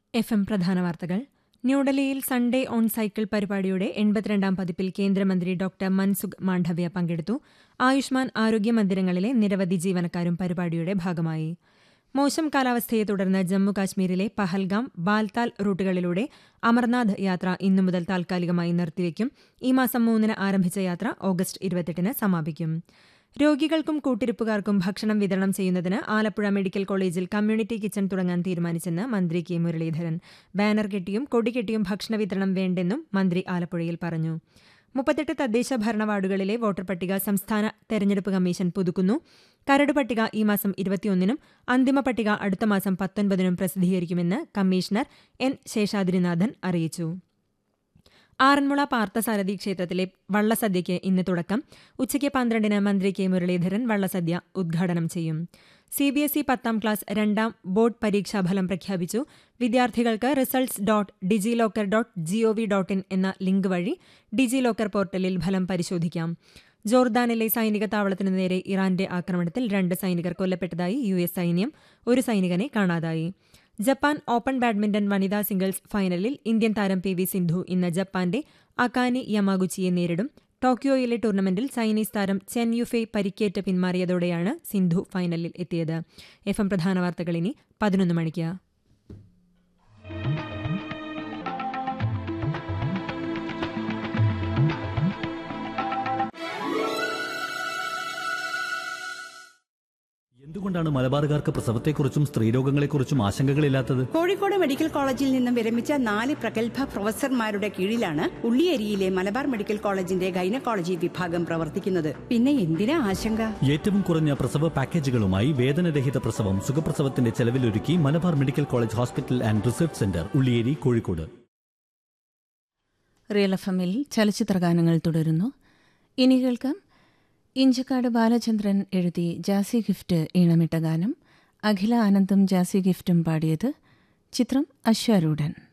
F M പ്രധാന വാർത്തകൾ ന്യൂഡൽഹിയിൽ സൺഡേ ഓൺ സൈക്കിൾ പരിപാടിയുടെ എൺപത്തിരണ്ടാം പതിപ്പിൽ കേന്ദ്രമന്ത്രി ഡോക്ടർ മൻസുഖ് മാണ്ഡവ്യ പങ്കെടുത്തു ആയുഷ്മാൻ ആരോഗ്യ മന്ദിരങ്ങളിലെ നിരവധി ജീവനക്കാരും പരിപാടിയുടെ ഭാഗമായി മോശം കാലാവസ്ഥയെ തുടർന്ന് ജമ്മു കാശ്മീരിലെ പഹൽഗാം ബാൽതാൽ റൂട്ടുകളിലൂടെ അമർനാഥ് യാത്ര ഇന്നു മുതൽ താൽക്കാലികമായി നിർത്തിവെക്കും ഈ മാസം മൂന്നിന് ആരംഭിച്ച യാത്ര ഓഗസ്റ്റ് ഇരുപത്തെട്ടിന് സമാപിക്കും രോഗികൾക്കും കൂട്ടിരിപ്പുകാർക്കും ഭക്ഷണം വിതരണം ചെയ്യുന്നതിന് ആലപ്പുഴ മെഡിക്കൽ കോളേജിൽ കമ്മ്യൂണിറ്റി കിച്ചൺ തുടങ്ങാൻ തീരുമാനിച്ചെന്ന് മന്ത്രി കെ മുരളീധരൻ ബാനർ കെട്ടിയും കൊടി കെട്ടിയും ഭക്ഷണ വിതരണം വേണ്ടെന്നും മന്ത്രി ആലപ്പുഴയിൽ പറഞ്ഞു മുപ്പത്തെട്ട് തദ്ദേശ ഭരണ വാർഡുകളിലെ വോട്ടർ പട്ടിക സംസ്ഥാന തെരഞ്ഞെടുപ്പ് കമ്മീഷൻ പുതുക്കുന്നു കരട് പട്ടിക ഈ മാസം ഇരുപത്തിയൊന്നിനും അന്തിമ പട്ടിക അടുത്ത മാസം പത്തൊൻപതിനും പ്രസിദ്ധീകരിക്കുമെന്ന് കമ്മീഷണർ എൻ ശേഷാദ്രിനാഥൻ അറിയിച്ചു ആറന്മുള പാർത്ഥസാരഥി ക്ഷേത്രത്തിലെ വള്ളസദ്യയ്ക്ക് ഇന്ന് തുടക്കം ഉച്ചയ്ക്ക് പന്ത്രണ്ടിന് മന്ത്രി കെ മുരളീധരൻ വള്ളസദ്യ ഉദ്ഘാടനം ചെയ്യും സി ബി എസ് ഇ പത്താം ക്ലാസ് രണ്ടാം ബോർഡ് പരീക്ഷാഫലം പ്രഖ്യാപിച്ചു വിദ്യാർത്ഥികൾക്ക് results dot DigiLocker dot GOV dot in എന്ന ലിങ്ക് വഴി ഡിജി ലോക്കർ പോർട്ടലിൽ ഫലം പരിശോധിക്കാം ജോർദാനിലെ സൈനിക താവളത്തിനു നേരെ ഇറാന്റെ ആക്രമണത്തിൽ രണ്ട് സൈനികർ കൊല്ലപ്പെട്ടതായി യു എസ് സൈന്യം ഒരു സൈനികനെ കാണാതായി ജപ്പാൻ ഓപ്പൺ ബാഡ്മിന്റൺ വനിതാ സിംഗിൾസ് ഫൈനലിൽ ഇന്ത്യൻ താരം പി വി സിന്ധു ഇന്ന് ജപ്പാന്റെ അകാനി യമാഗുച്ചിയെ നേരിടും ടോക്കിയോയിലെ ടൂർണമെന്റിൽ ചൈനീസ് താരം ചെൻ യുഫെ പരിക്കേറ്റ് പിന്മാറിയതോടെയാണ് സിന്ധു ഫൈനലിൽ എത്തിയത് എഫ് എം പ്രധാന വാർത്തകൾ ഇനി പതിനൊന്ന് മണിക്ക് എന്തുകൊണ്ടാണ് മലബാറുകാർക്ക് പ്രസവത്തെക്കുറിച്ചും സ്ത്രീരോഗങ്ങളെക്കുറിച്ചും ആശങ്കകളില്ലാത്തത് കോഴിക്കോട് മെഡിക്കൽ കോളേജിൽ നിന്നും വിരമിച്ച നാല് പ്രഗത്ഭ പ്രൊഫസർമാരുടെ കീഴിലാണ് ഉള്ളിയേരിയിലെ മലബാർ മെഡിക്കൽ കോളേജിന്റെ ഗൈനക്കോളജി വിഭാഗം പ്രവർത്തിക്കുന്നത് പിന്നെ എന്തിനാ ആശങ്ക ഏറ്റവും കുറഞ്ഞ പ്രസവ പാക്കേജുകളുമായി വേദനരഹിത പ്രസവം സുഖപ്രസവത്തിന്റെ ചെലവിലൊരുക്കി Malabar medical college hospital and research centre Ulliyeri Kozhikode real F എമ്മിൽ ചലച്ചിത്രഗാനങ്ങൾ തുടരുന്നു ഇനി കേൾക്കാം ഇഞ്ചക്കാട് ബാലചന്ദ്രൻ എഴുതി ജാസി ഗിഫ്റ്റ് ഈണമിട്ട ഗാനം അഖില ആനന്ദും ജാസി ഗിഫ്റ്റും പാടിയത് ചിത്രം അശ്വാരൂഢൻ